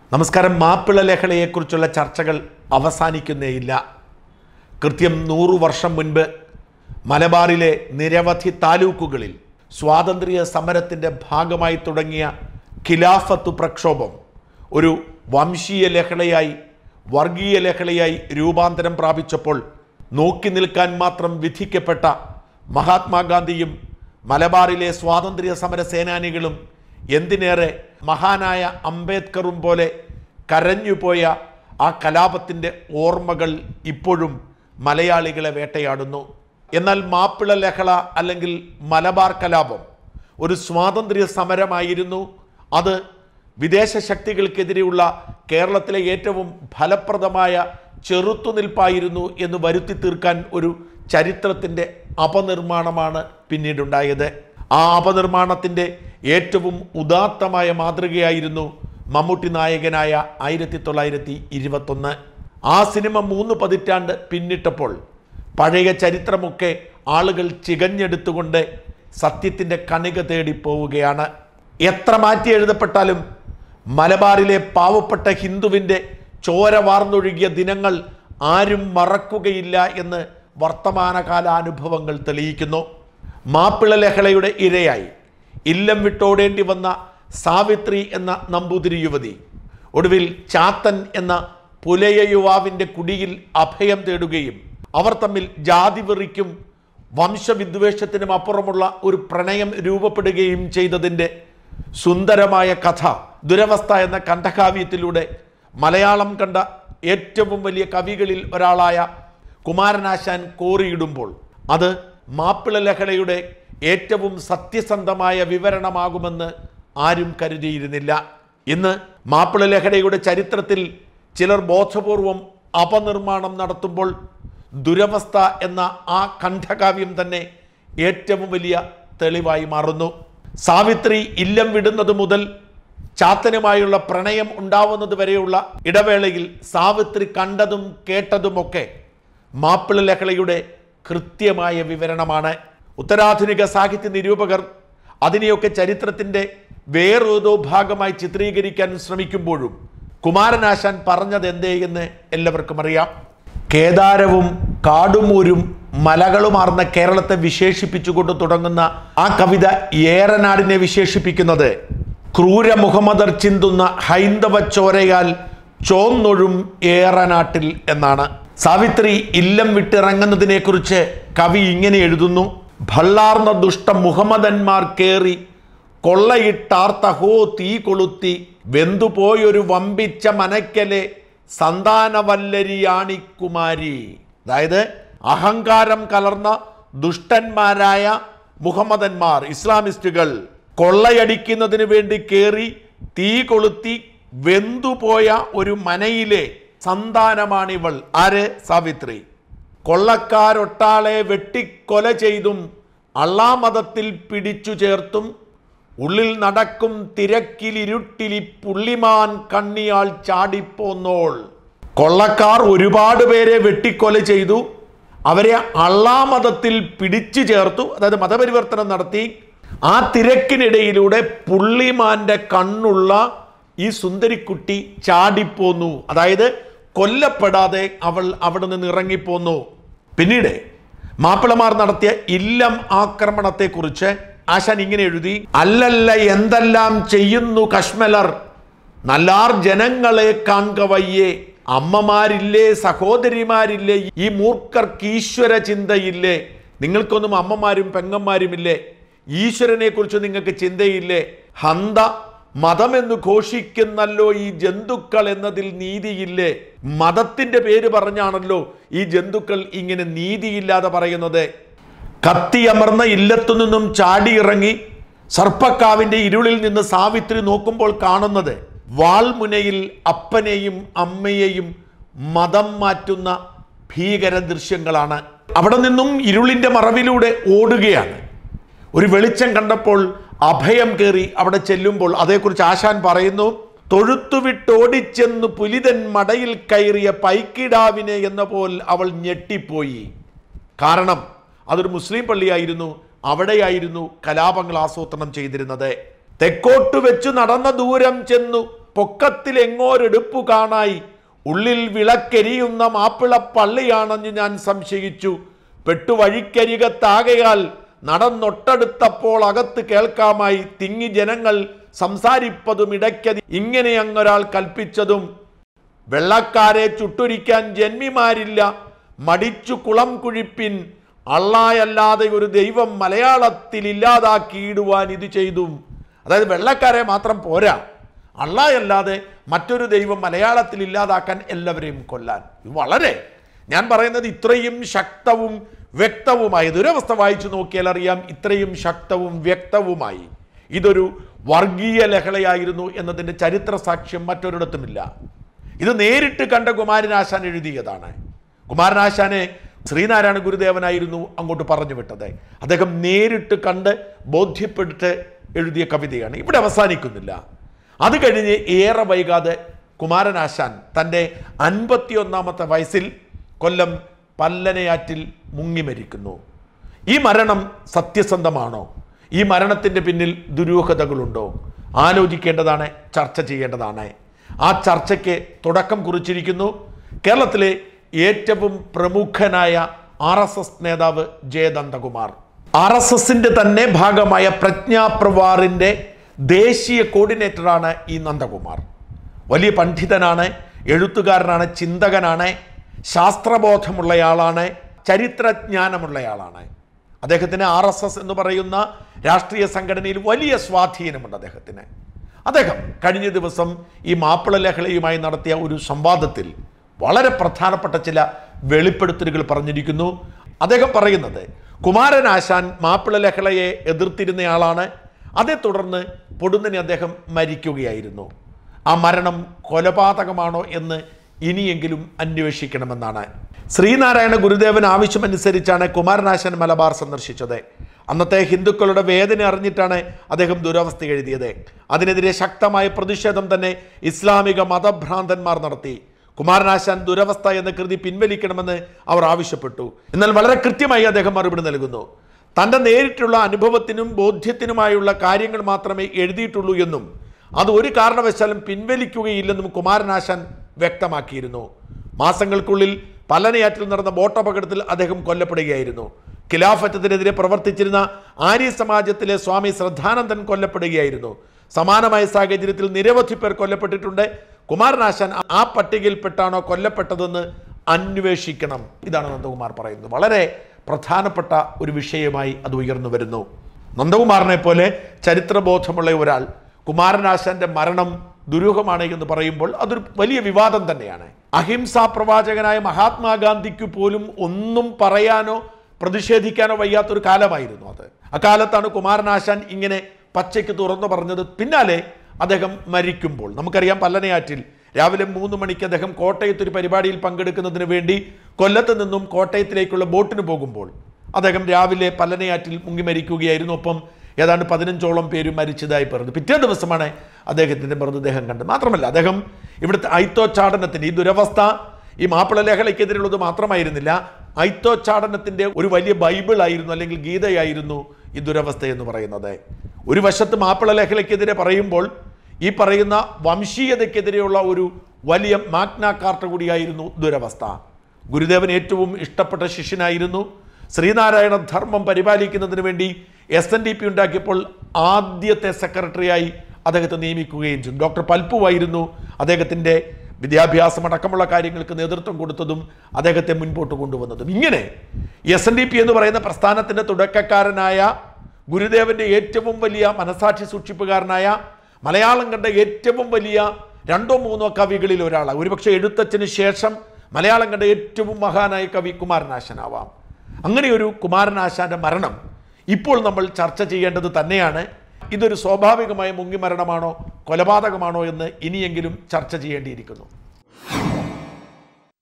നമസ്കാരം മാപ്പിള ലഹളയെക്കുറിച്ചുള്ള ചർച്ചകൾ അവസാനിക്കുന്നേയില്ല കൃത്യം നൂറു വർഷം മുൻപ് മലബാറിലെ നിരവധി താലൂക്കുകളിൽ സ്വാതന്ത്ര്യ സമരത്തിൻ്റെ ഭാഗമായി തുടങ്ങിയ ഖിലാഫത്ത് പ്രക്ഷോഭം ഒരു വംശീയ ലഹളയായി വർഗീയ ലഹളയായി രൂപാന്തരം പ്രാപിച്ചപ്പോൾ നോക്കി നിൽക്കാൻ മാത്രം വിധിക്കപ്പെട്ട മഹാത്മാഗാന്ധിയും മലബാറിലെ സ്വാതന്ത്ര്യ സമര സേനാനികളും എന്തിനേറെ മഹാനായ അംബേദ്കറും പോലെ കരഞ്ഞുപോയ ആ കലാപത്തിൻ്റെ ഓർമ്മകൾ ഇപ്പോഴും മലയാളികളെ വേട്ടയാടുന്നു എന്നാൽ മാപ്പിള ലഹള അല്ലെങ്കിൽ മലബാർ കലാപം ഒരു സ്വാതന്ത്ര്യ സമരമായിരുന്നു അത് വിദേശ ശക്തികൾക്കെതിരെയുള്ള കേരളത്തിലെ ഏറ്റവും ഫലപ്രദമായ ചെറുത്തുനിൽപ്പായിരുന്നു എന്ന് വരുത്തി തീർക്കാൻ ഒരു ചരിത്രത്തിൻ്റെ അപനിർമ്മാണമാണ് പിന്നീടുണ്ടായത് ആ അപനിർമ്മാണത്തിൻ്റെ ഏറ്റവും ഉദാത്തമായ മാതൃകയായിരുന്നു മമ്മൂട്ടി നായകനായ ആയിരത്തി തൊള്ളായിരത്തി ഇരുപത്തൊന്ന് ആ സിനിമ മൂന്ന് പതിറ്റാണ്ട് പിന്നിട്ടപ്പോൾ പഴയ ചരിത്രമൊക്കെ ആളുകൾ ചികഞ്ഞെടുത്തുകൊണ്ട് സത്യത്തിൻ്റെ കണിക തേടി പോവുകയാണ് എത്ര മാറ്റി എഴുതപ്പെട്ടാലും മലബാറിലെ പാവപ്പെട്ട ഹിന്ദുവിൻ്റെ ചോര വാർന്നൊഴുകിയ ദിനങ്ങൾ ആരും മറക്കുകയില്ല എന്ന് വർത്തമാനകാല അനുഭവങ്ങൾ തെളിയിക്കുന്നു മാപ്പിള ലഹളയുടെ ഇരയായി ഇല്ലം വിട്ടോടേണ്ടി വന്ന സാവിത്രി എന്ന നമ്പൂതിരി യുവതി ഒടുവിൽ ചാത്തൻ എന്ന പുലയ യുവാവിൻ്റെ കുടിയിൽ അഭയം തേടുകയും അവർ തമ്മിൽ ജാതി വെറിക്കും വംശവിദ്വേഷത്തിനും അപ്പുറമുള്ള ഒരു പ്രണയം രൂപപ്പെടുകയും ചെയ്തതിൻ്റെ സുന്ദരമായ കഥ ദുരവസ്ഥ എന്ന കണ്ഠകാവ്യത്തിലൂടെ മലയാളം കണ്ട ഏറ്റവും വലിയ കവികളിൽ ഒരാളായ കുമാരനാശാൻ കോറിയിടുമ്പോൾ അത് മാപ്പിള ലഹളയുടെ ഏറ്റവും സത്യസന്ധമായ വിവരണമാകുമെന്ന് ആരും കരുതിയിരുന്നില്ല ഇന്ന് മാപ്പിള ലഹളയുടെ ചരിത്രത്തിൽ ചിലർ ബോധപൂർവം അപനിർമ്മാണം നടത്തുമ്പോൾ ദുരവസ്ഥ എന്ന ആ ഖണ്ഡകാവ്യം തന്നെ ഏറ്റവും വലിയ തെളിവായി മാറുന്നു സാവിത്രി ഇല്ലം വിടുന്നത് മുതൽ ചാത്തനുമായുള്ള പ്രണയം ഉണ്ടാവുന്നത് വരെയുള്ള ഇടവേളയിൽ സാവിത്രി കണ്ടതും കേട്ടതുമൊക്കെ മാപ്പിള ലഹളയുടെ കൃത്യമായ വിവരണമാണ് ഉത്തരാധുനിക സാഹിത്യ നിരൂപകർ അതിനെയൊക്കെ ചരിത്രത്തിൻ്റെ വേറേതോ ഭാഗമായി ചിത്രീകരിക്കാൻ ശ്രമിക്കുമ്പോഴും കുമാരനാശാൻ പറഞ്ഞത് എന്തേ എന്ന് എല്ലാവർക്കും അറിയാം കേദാരവും കാടുമൂരും മലകളുമാർന്ന കേരളത്തെ വിശേഷിപ്പിച്ചുകൊണ്ട് തുടങ്ങുന്ന ആ കവിത ഏറനാടിനെ വിശേഷിപ്പിക്കുന്നത് ക്രൂര മുഹമ്മദർ ചിന്തുന്ന ഹൈന്ദവ ചോരയാൽ ചോന്നൊഴും ഏറനാട്ടിൽ എന്നാണ് സാവിത്രി ഇല്ലം വിട്ടിറങ്ങുന്നതിനെക്കുറിച്ച് കവി ഇങ്ങനെ എഴുതുന്നു ഭള്ളാർന്ന ദുഷ്ട മുഹമ്മദന്മാർ കേറി കൊള്ളയിട്ടാർത്ത ഹോ തീ കൊളുത്തി വെന്തുപോയൊരു വമ്പിച്ച മനക്കലെ സന്താനവല്ലരിയാണിക്കുമാരി അതായത് അഹങ്കാരം കലർന്ന ദുഷ്ടന്മാരായ മുഹമ്മദന്മാർ ഇസ്ലാമിസ്റ്റുകൾ കൊള്ളയടിക്കുന്നതിന് വേണ്ടി കയറി തീ കൊളുത്തി വെന്തുപോയ ഒരു മനയിലെ സന്താനമാണിവൾ ആര് സാവിത്രി കൊള്ളക്കാരൊട്ടാളെ വെട്ടിക്കൊല ചെയ്തും അള്ളാമതത്തിൽ പിടിച്ചു ചേർത്തും ഉള്ളിൽ നടക്കും തിരക്കിലിരുട്ടിലി പുള്ളിമാൻ കണ്ണിയാൾ ചാടിപ്പോന്നോൾ കൊള്ളക്കാർ ഒരുപാട് പേരെ വെട്ടിക്കൊല ചെയ്തു അവരെ അള്ളാമതത്തിൽ പിടിച്ചു ചേർത്തു അതായത് മതപരിവർത്തനം നടത്തി ആ തിരക്കിനിടയിലൂടെ പുള്ളിമാന്റെ കണ്ണുള്ള ഈ സുന്ദരിക്കുട്ടി ചാടിപ്പോന്നു അതായത് കൊല്ലപ്പെടാതെ അവൾ അവിടെ നിന്ന് ഇറങ്ങിപ്പോന്നു പിന്നീട് മാപ്പിളമാർ നടത്തിയ ഇല്ലം ആക്രമണത്തെക്കുറിച്ച് ആശാൻ ഇങ്ങനെ എഴുതി അല്ലല്ല എന്തെല്ലാം ചെയ്യുന്നു കശ്മലർ നല്ലാർ ജനങ്ങളെ കാൺക വയ്യേ അമ്മമാരില്ലേ സഹോദരിമാരില്ലേ ഈ മൂർഖർക്ക് ഈശ്വര ചിന്തയില്ലേ നിങ്ങൾക്കൊന്നും അമ്മമാരും പെങ്ങന്മാരുമില്ലേ ഈശ്വരനെ കുറിച്ച് നിങ്ങൾക്ക് ചിന്തയില്ലേ ഹന്ത മതമെന്ന് ഘോഷിക്കുന്നല്ലോ ഈ ജന്തുക്കൾ എന്നതിൽ നീതിയില്ലേ മതത്തിന്റെ പേര് പറഞ്ഞാണല്ലോ ഈ ജന്തുക്കൾ ഇങ്ങനെ നീതിയില്ലാതെ പറയുന്നത് കത്തിയമർന്ന ഇല്ലത്തു നിന്നും ചാടിയിറങ്ങി സർപ്പക്കാവിന്റെ ഇരുളിൽ നിന്ന് സാവിത്രി നോക്കുമ്പോൾ കാണുന്നത് വാൾമുനയിൽ അപ്പനെയും അമ്മയെയും മതം മാറ്റുന്ന ഭീകര ദൃശ്യങ്ങളാണ് അവിടെ നിന്നും ഇരുളിന്റെ മറവിലൂടെ ഓടുകയാണ് ഒരു വെളിച്ചം കണ്ടപ്പോൾ അഭയം കയറി അവിടെ ചെല്ലുമ്പോൾ അതേക്കുറിച്ച് ആശാൻ പറയുന്നു തൊഴുത്തുവിട്ടോടിച്ചെന്ന് പുലിതൻ മടയിൽ കയറിയ പൈക്കിടാവിനെ എന്ന പോൽ അവൾ ഞെട്ടിപ്പോയി കാരണം അതൊരു മുസ്ലിം പള്ളിയായിരുന്നു അവിടെയായിരുന്നു കലാപങ്ങൾ ആസൂത്രണം ചെയ്തിരുന്നത് തെക്കോട്ട് വെച്ചു നടന്ന ദൂരം ചെന്നു പൊക്കത്തിൽ എങ്ങോരെടുപ്പു കാണായി ഉള്ളിൽ വിളക്കെരിയുന്ന മാപ്പിള പള്ളിയാണെന്ന് ഞാൻ സംശയിച്ചു പെട്ടുവഴിക്കരികത്താകയാൽ നടന്നൊട്ടടുത്തപ്പോൾ അകത്ത് കേൾക്കാമായി തിങ്ങി ജനങ്ങൾ സംസാരിപ്പതും ഇടയ്ക്കതി ഇങ്ങനെ അങ്ങൊരാൾ കൽപ്പിച്ചതും വെള്ളക്കാരെ ചുട്ടുരിക്കാൻ ജന്മിമാരില്ല മടിച്ചു കുളം കുഴിപ്പിൻ അള്ളായല്ലാതെ ഒരു ദൈവം മലയാളത്തിൽ ഇല്ലാതാക്കിയിടുവാൻ ഇത് ചെയ്തു അതായത് വെള്ളക്കാരെ മാത്രം പോരാ അള്ളായല്ലാതെ മറ്റൊരു ദൈവം മലയാളത്തിൽ ഇല്ലാതാക്കാൻ എല്ലാവരെയും കൊല്ലാൻ ഇത് വളരെ ഞാൻ പറയുന്നത് ഇത്രയും ശക്തവും വ്യക്തവുമായി ദുരവസ്ഥ വായിച്ചു നോക്കിയാൽ അറിയാം ഇത്രയും ശക്തവും വ്യക്തവുമായി ഇതൊരു വർഗീയ ലഹളയായിരുന്നു എന്നതിൻ്റെ ചരിത്ര സാക്ഷ്യം മറ്റൊരിടത്തുമില്ല ഇത് നേരിട്ട് കണ്ട കുമാരനാശാൻ എഴുതിയതാണ് കുമാരനാശാനെ ശ്രീനാരായണ ഗുരുദേവനായിരുന്നു അങ്ങോട്ട് പറഞ്ഞു വിട്ടത് അദ്ദേഹം നേരിട്ട് കണ്ട് ബോധ്യപ്പെട്ടിട്ട് എഴുതിയ കവിതയാണ് ഇവിടെ അവസാനിക്കുന്നില്ല അത് കഴിഞ്ഞ് ഏറെ വൈകാതെ കുമാരനാശാൻ തൻ്റെ അൻപത്തിയൊന്നാമത്തെ വയസ്സിൽ കൊല്ലം പല്ലനയാറ്റിൽ മുങ്ങി മരിക്കുന്നു ഈ മരണം സത്യസന്ധമാണോ ഈ മരണത്തിൻ്റെ പിന്നിൽ ദുരൂഹതകളുണ്ടോ ആലോചിക്കേണ്ടതാണ് ചർച്ച ചെയ്യേണ്ടതാണ് ആ ചർച്ചയ്ക്ക് തുടക്കം കുറിച്ചിരിക്കുന്നു കേരളത്തിലെ ഏറ്റവും പ്രമുഖനായ ആർ എസ് എസ് നേതാവ് ജയനന്ദകുമാർ ആർ എസ് എസിന്റെ തന്നെ ഭാഗമായ പ്രജ്ഞാപ്രവാറിന്റെ ദേശീയ കോർഡിനേറ്ററാണ് ഈ നന്ദകുമാർ വലിയ പണ്ഡിതനാണ് എഴുത്തുകാരനാണ് ചിന്തകനാണ് ശാസ്ത്രബോധമുള്ളയാളാണ് ചരിത്രജ്ഞാനമുള്ളയാളാണ് അദ്ദേഹത്തിന് ആർ എസ് എസ് എന്ന് പറയുന്ന രാഷ്ട്രീയ സംഘടനയിൽ വലിയ സ്വാധീനമുണ്ട് അദ്ദേഹത്തിന് അദ്ദേഹം കഴിഞ്ഞ ദിവസം ഈ മാപ്പിള ലഹളയുമായി നടത്തിയ ഒരു സംവാദത്തിൽ വളരെ പ്രധാനപ്പെട്ട ചില വെളിപ്പെടുത്തലുകൾ പറഞ്ഞിരിക്കുന്നു അദ്ദേഹം പറയുന്നത് കുമാരനാശാൻ മാപ്പിള ലഹളയെ എതിർത്തിരുന്നയാളാണ് അതേ തുടർന്ന് പൊടുന്നനെ അദ്ദേഹം മരിക്കുകയായിരുന്നു ആ മരണം കൊലപാതകമാണോ എന്ന് ഇനിയെങ്കിലും അന്വേഷിക്കണമെന്നാണ് ശ്രീനാരായണ ഗുരുദേവൻ ആവശ്യമനുസരിച്ചാണ് കുമാരനാശൻ മലബാർ സന്ദർശിച്ചത് അന്നത്തെ ഹിന്ദുക്കളുടെ വേദന അറിഞ്ഞിട്ടാണ് അദ്ദേഹം ദുരവസ്ഥ എഴുതിയത് അതിനെതിരെ ശക്തമായ പ്രതിഷേധം തന്നെ ഇസ്ലാമിക മതഭ്രാന്തന്മാർ നടത്തി കുമാരനാശാൻ ദുരവസ്ഥ എന്ന കൃതി പിൻവലിക്കണമെന്ന് അവർ ആവശ്യപ്പെട്ടു എന്നാൽ വളരെ കൃത്യമായി അദ്ദേഹം മറുപടി നൽകുന്നു തൻ്റെ നേരിട്ടുള്ള അനുഭവത്തിനും ബോധ്യത്തിനുമായുള്ള കാര്യങ്ങൾ മാത്രമേ എഴുതിയിട്ടുള്ളൂ എന്നും അത് ഒരു കാരണവശാലും പിൻവലിക്കുകയില്ലെന്നും കുമാരനാശാൻ വ്യക്തമാക്കിയിരുന്നു മാസങ്ങൾക്കുള്ളിൽ പലനയാറ്റിൽ നടന്ന ബോട്ടപകടത്തിൽ അദ്ദേഹം കൊല്ലപ്പെടുകയായിരുന്നു ഖിലാഫറ്റത്തിനെതിരെ പ്രവർത്തിച്ചിരുന്ന ആര്യ സമാജത്തിലെ സ്വാമി ശ്രദ്ധാനന്ദൻ കൊല്ലപ്പെടുകയായിരുന്നു സമാനമായ സാഹചര്യത്തിൽ നിരവധി പേർ കൊല്ലപ്പെട്ടിട്ടുണ്ട് കുമാരനാശാൻ ആ പട്ടികയിൽപ്പെട്ടാണോ കൊല്ലപ്പെട്ടതെന്ന് അന്വേഷിക്കണം ഇതാണ് നന്ദകുമാർ പറയുന്നത് വളരെ പ്രധാനപ്പെട്ട ഒരു വിഷയമായി അത് ഉയർന്നു വരുന്നു നന്ദകുമാറിനെ പോലെ ചരിത്രബോധമുള്ള ഒരാൾ കുമാരനാശാന്റെ മരണം ദുരൂഹമാണ് എന്ന് പറയുമ്പോൾ അതൊരു വലിയ വിവാദം തന്നെയാണ് അഹിംസാ പ്രവാചകനായ മഹാത്മാഗാന്ധിക്ക് പോലും ഒന്നും പറയാനോ പ്രതിഷേധിക്കാനോ വയ്യാത്തൊരു കാലമായിരുന്നു അത് അക്കാലത്താണ് കുമാരനാശാൻ ഇങ്ങനെ പച്ചയ്ക്ക് തുറന്നു പറഞ്ഞത് പിന്നാലെ അദ്ദേഹം മരിക്കുമ്പോൾ നമുക്കറിയാം പല്ലനയാറ്റിൽ രാവിലെ മൂന്ന് മണിക്ക് അദ്ദേഹം കോട്ടയത്ത് ഒരു പരിപാടിയിൽ പങ്കെടുക്കുന്നതിന് വേണ്ടി കൊല്ലത്ത് നിന്നും കോട്ടയത്തിലേക്കുള്ള ബോട്ടിന് പോകുമ്പോൾ അദ്ദേഹം രാവിലെ പല്ലനയാറ്റിൽ മുങ്ങി മരിക്കുകയായിരുന്നു ഒപ്പം ഏതാണ്ട് പതിനഞ്ചോളം പേര് മരിച്ചതായി പറഞ്ഞു പിറ്റേ ദിവസമാണ് അദ്ദേഹത്തിൻ്റെ മൃതദേഹം കണ്ടത് മാത്രമല്ല അദ്ദേഹം ഇവിടുത്തെ ഐത്തോച്ചാടനത്തിൻ്റെ ഈ ദുരവസ്ഥ ഈ മാപ്പിള ലഹളയ്ക്കെതിരെയുള്ളത് മാത്രമായിരുന്നില്ല ഐത്തോച്ചാടനത്തിൻ്റെ ഒരു വലിയ ബൈബിൾ ആയിരുന്നു അല്ലെങ്കിൽ ഗീതയായിരുന്നു ഈ ദുരവസ്ഥ എന്ന് പറയുന്നത് ഒരു വശത്ത് മാപ്പിള ലഹളയ്ക്കെതിരെ പറയുമ്പോൾ ഈ പറയുന്ന വംശീയതയ്ക്കെതിരെയുള്ള ഒരു വലിയ മാഗ്ന കാർട്ട കൂടിയായിരുന്നു ദുരവസ്ഥ ഗുരുദേവൻ ഏറ്റവും ഇഷ്ടപ്പെട്ട ശിഷ്യനായിരുന്നു ശ്രീനാരായണ ധർമ്മം പരിപാലിക്കുന്നതിന് വേണ്ടി എസ് എൻ ഡി പി ഉണ്ടാക്കിയപ്പോൾ ആദ്യത്തെ സെക്രട്ടറിയായി അദ്ദേഹത്തെ നിയമിക്കുകയും ചെയ്തു ഡോക്ടർ പൽപ്പുവായിരുന്നു അദ്ദേഹത്തിൻ്റെ വിദ്യാഭ്യാസം അടക്കമുള്ള കാര്യങ്ങൾക്ക് നേതൃത്വം കൊടുത്തതും അദ്ദേഹത്തെ മുൻപോട്ട് കൊണ്ടുവന്നതും ഇങ്ങനെ എസ് എൻ ഡി പി എന്ന് പറയുന്ന പ്രസ്ഥാനത്തിൻ്റെ തുടക്കക്കാരനായ ഗുരുദേവന്റെ ഏറ്റവും വലിയ മനസാക്ഷി സൂക്ഷിപ്പുകാരനായ മലയാളം കണ്ട ഏറ്റവും വലിയ രണ്ടോ മൂന്നോ കവികളിൽ ഒരാളാണ് ഒരുപക്ഷെ എഴുത്തച്ഛന് ശേഷം മലയാളം കണ്ട ഏറ്റവും മഹാനായ കവി കുമാരനാശനാവാം അങ്ങനെ ഒരു കുമാരനാശാന്റെ മരണം ഇപ്പോൾ നമ്മൾ ചർച്ച ചെയ്യേണ്ടത് തന്നെയാണ് ഇതൊരു സ്വാഭാവികമായ മുങ്ങിമരണമാണോ കൊലപാതകമാണോ എന്ന് ഇനിയെങ്കിലും ചർച്ച ചെയ്യേണ്ടിയിരിക്കുന്നു